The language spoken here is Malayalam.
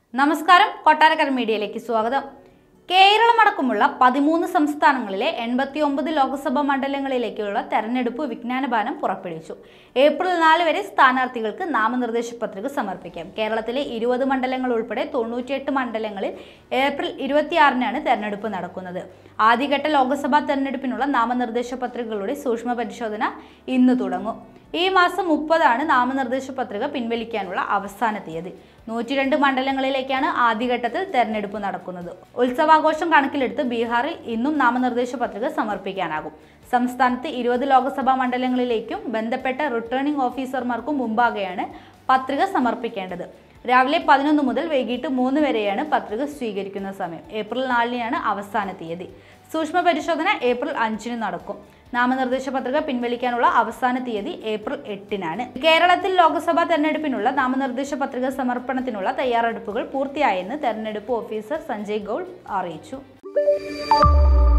നമസ്കാരം കൊട്ടാരക്കര മീഡിയയിലേക്ക് സ്വാഗതം കേരളമടക്കമുള്ള പതിമൂന്ന് സംസ്ഥാനങ്ങളിലെ എൺപത്തി ഒമ്പത് ലോക്സഭാ മണ്ഡലങ്ങളിലേക്കുള്ള തെരഞ്ഞെടുപ്പ് വിജ്ഞാനഭാനം പുറപ്പെടുവിച്ചു ഏപ്രിൽ നാല് വരെ സ്ഥാനാർത്ഥികൾക്ക് നാമനിർദ്ദേശ പത്രിക സമർപ്പിക്കാം കേരളത്തിലെ ഇരുപത് മണ്ഡലങ്ങൾ ഉൾപ്പെടെ തൊണ്ണൂറ്റിയെട്ട് മണ്ഡലങ്ങളിൽ ഏപ്രിൽ ഇരുപത്തിയാറിനാണ് തെരഞ്ഞെടുപ്പ് നടക്കുന്നത് ആദ്യഘട്ട ലോക്സഭാ തെരഞ്ഞെടുപ്പിനുള്ള നാമനിർദ്ദേശ പത്രികകളുടെ സൂക്ഷ്മ പരിശോധന ഇന്ന് തുടങ്ങും ഈ മാസം മുപ്പതാണ് നാമനിർദ്ദേശ പത്രിക പിൻവലിക്കാനുള്ള അവസാന തീയതി നൂറ്റിരണ്ട് മണ്ഡലങ്ങളിലേക്കാണ് ആദ്യഘട്ടത്തിൽ തെരഞ്ഞെടുപ്പ് നടക്കുന്നത് ഉത്സവാഘോഷം കണക്കിലെടുത്ത് ബീഹാറിൽ ഇന്നും നാമനിർദ്ദേശ പത്രിക സമർപ്പിക്കാനാകും സംസ്ഥാനത്ത് ഇരുപത് ലോക്സഭാ മണ്ഡലങ്ങളിലേക്കും ബന്ധപ്പെട്ട റിട്ടേണിംഗ് ഓഫീസർമാർക്കും മുമ്പാകെയാണ് പത്രിക സമർപ്പിക്കേണ്ടത് രാവിലെ പതിനൊന്ന് മുതൽ വൈകിട്ട് മൂന്ന് വരെയാണ് പത്രിക സ്വീകരിക്കുന്ന സമയം ഏപ്രിൽ നാലിനാണ് അവസാന തീയതി സൂക്ഷ്മ പരിശോധന ഏപ്രിൽ അഞ്ചിന് നടക്കും നാമനിർദ്ദേശ പത്രിക പിൻവലിക്കാനുള്ള അവസാന തീയതി ഏപ്രിൽ എട്ടിനാണ് കേരളത്തിൽ ലോക്സഭാ തെരഞ്ഞെടുപ്പിനുള്ള നാമനിർദ്ദേശ പത്രിക സമർപ്പണത്തിനുള്ള തയ്യാറെടുപ്പുകൾ പൂർത്തിയായെന്ന് തെരഞ്ഞെടുപ്പ് ഓഫീസർ സഞ്ജയ് ഗൗൾ അറിയിച്ചു